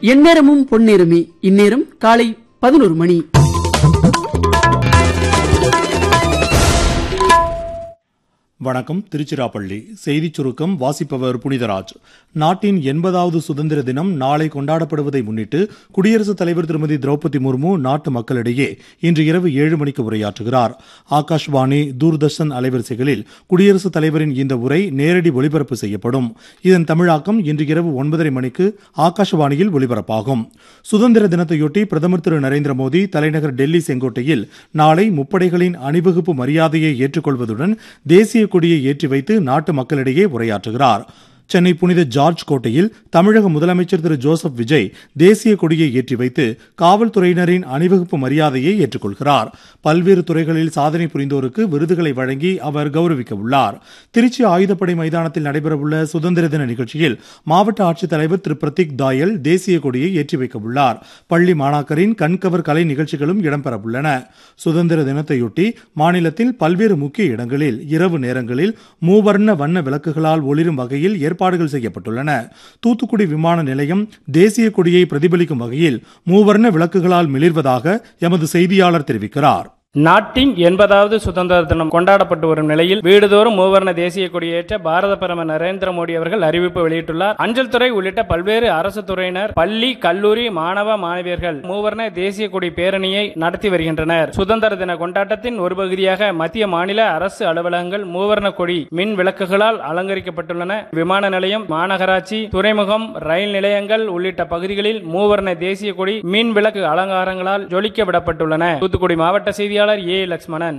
எந்நேரமும் பொன்னேரமே இந்நேரம் காலை பதினோரு மணி வணக்கம் திருச்சிராப்பள்ளி செய்திச் சுருக்கம் வாசிப்பவர் புனிதராஜ் நாட்டின் எண்பதாவது சுதந்திர தினம் நாளை கொண்டாடப்படுவதை முன்னிட்டு குடியரசுத் தலைவர் திருமதி திரௌபதி முர்மு நாட்டு மக்களிடையே இன்று இரவு ஏழு மணிக்கு உரையாற்றுகிறார் ஆகாஷ்வாணி தூர்தர்ஷன் அலைவரிசைகளில் குடியரசுத் தலைவரின் இந்த உரை நேரடி ஒளிபரப்பு செய்யப்படும் இதன் தமிழாக்கம் இன்று இரவு ஒன்பதரை மணிக்கு ஆகாஷவாணியில் ஒலிபரப்பாகும் சுதந்திர தினத்தையொட்டி பிரதமர் திரு நரேந்திர மோடி தலைநகர் டெல்லி செங்கோட்டையில் நாளை முப்படைகளின் அணிவகுப்பு மரியாதையை ஏற்றுக்கொள்வதுடன் தேசிய கொடியை ஏற்றி வைத்து நாட்டு மக்களிடையே உரையாற்றுகிறார் சென்னை புனித ஜார்ஜ் கோட்டையில் தமிழக முதலமைச்சர் திரு ஜோசப் விஜய் தேசிய கொடியை ஏற்றி வைத்து காவல்துறையினரின் அணிவகுப்பு மரியாதையை ஏற்றுக்கொள்கிறார் பல்வேறு துறைகளில் சாதனை புரிந்தோருக்கு விருதுகளை வழங்கி அவர் கௌரவிக்க உள்ளார் திருச்சி ஆயுதப்படை மைதானத்தில் நடைபெறவுள்ள சுதந்திர தின நிகழ்ச்சியில் மாவட்ட ஆட்சித்தலைவர் திரு பிரதீக் தாயல் தேசிய கொடியை ஏற்றி வைக்க உள்ளார் பள்ளி மாணாக்கரின் கண்கவர் கலை நிகழ்ச்சிகளும் இடம்பெறவுள்ளன சுதந்திர தினத்தையொட்டி மாநிலத்தில் பல்வேறு முக்கிய இடங்களில் இரவு நேரங்களில் மூவர்ண வண்ண விளக்குகளால் ஒளிரும் வகையில் ஏற்பாடுகள் செய்யப்பட்டுள்ளன தூத்துக்குடி விமான நிலையம் தேசிய கொடியை பிரதிபலிக்கும் வகையில் மூவர்ண விளக்குகளால் மிளிர்வதாக எமது செய்தியாளர் தெரிவிக்கிறார் நாட்டின் எண்பதாவது சுதந்திர தினம் கொண்டாடப்பட்டு வரும் நிலையில் வீடுதோறும் மூவர்ண தேசிய கொடியேற்ற பாரத பிரதமர் நரேந்திர மோடி அவர்கள் அறிவிப்பு வெளியிட்டுள்ளார் அஞ்சல் துறை உள்ளிட்ட பல்வேறு அரசு துறையினர் பள்ளி கல்லூரி மாணவ மாணவியர்கள் மூவர்ண தேசிய கொடி பேரணியை நடத்தி வருகின்றனர் சுதந்திர தின கொண்டாட்டத்தின் ஒரு பகுதியாக மத்திய மாநில அரசு அலுவலகங்கள் மூவர்ண கொடி மின் விளக்குகளால் அலங்கரிக்கப்பட்டுள்ளன விமான நிலையம் மாநகராட்சி துறைமுகம் ரயில் நிலையங்கள் உள்ளிட்ட பகுதிகளில் மூவர்ண தேசிய கொடி மின் விளக்கு அலங்காரங்களால் ஜொலிக்க விடப்பட்டுள்ளன தூத்துக்குடி மாவட்ட செய்தியாளர் ஏ லட்சுமணன்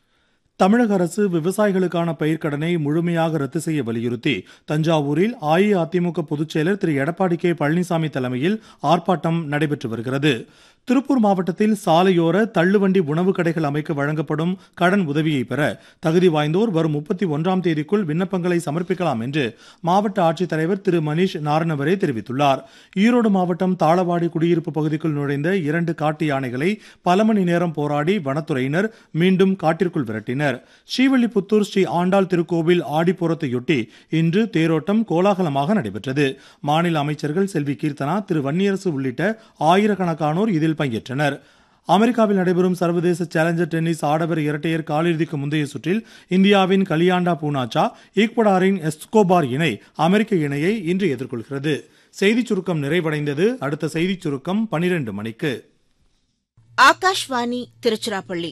தமிழக அரசு விவசாயிகளுக்கான பயிர்க்கடனை முழுமையாக ரத்து செய்ய வலியுறுத்தி தஞ்சாவூரில் அஇஅதிமுக பொதுச் செயலர் திரு எடப்பாடி கே பழனிசாமி தலைமையில் ஆர்ப்பாட்டம் நடைபெற்று வருகிறது திருப்பூர் மாவட்டத்தில் சாலையோர தள்ளுவண்டி உணவு கடைகள் அமைக்க வழங்கப்படும் கடன் உதவியை பெற தகுதி வாய்ந்தோர் வரும் முப்பத்தி ஒன்றாம் தேதிக்குள் விண்ணப்பங்களை சமர்ப்பிக்கலாம் என்று மாவட்ட ஆட்சித்தலைவர் திரு மணீஷ் நாரணவரே தெரிவித்துள்ளார் ஈரோடு மாவட்டம் தாளவாடி குடியிருப்பு பகுதிக்குள் நுழைந்த இரண்டு காட்டு யானைகளை பல மணி நேரம் போராடி வனத்துறையினர் மீண்டும் காட்டிற்குள் விரட்டினர் ஸ்ரீவில்லிபுத்தூர் ஸ்ரீ ஆண்டாள் திருக்கோவில் ஆடிப்பூரத்தையொட்டி இன்று தேரோட்டம் கோலாகலமாக நடைபெற்றது மாநில அமைச்சர்கள் செல்வி கீர்த்தனா திரு வன்னியரசு உள்ளிட்ட ஆயிரக்கணக்கானோர் இதில் பங்கேற்றனர் அமெரிக்காவில் நடைபெறும் சர்வதேச சேலஞ்சர் டென்னிஸ் ஆடவர் இரட்டையர் காலிறுதிக்கு முந்தைய சுற்றில் இந்தியாவின் கலியாண்டா பூனாச்சா ஈக்வடாரின் எஸ்கோபார் இணை அமெரிக்க இணையை இன்று எதிர்கொள்கிறது செய்திச் சுருக்கம் நிறைவடைந்தது அடுத்த செய்திச் சுருக்கம் பனிரெண்டு மணிக்கு ஆகாஷ்வாணி திருச்சிராப்பள்ளி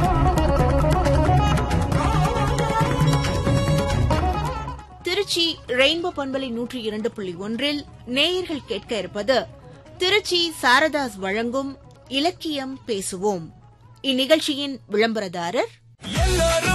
திருச்சி ரெயின்போ பண்பலை நூற்றி இரண்டு புள்ளி ஒன்றில் நேயர்கள் கேட்க இருப்பது திருச்சி சாரதாஸ் வழங்கும் இலக்கியம் பேசுவோம் இந்நிகழ்ச்சியின் விளம்பரதாரர் எல்லாரும்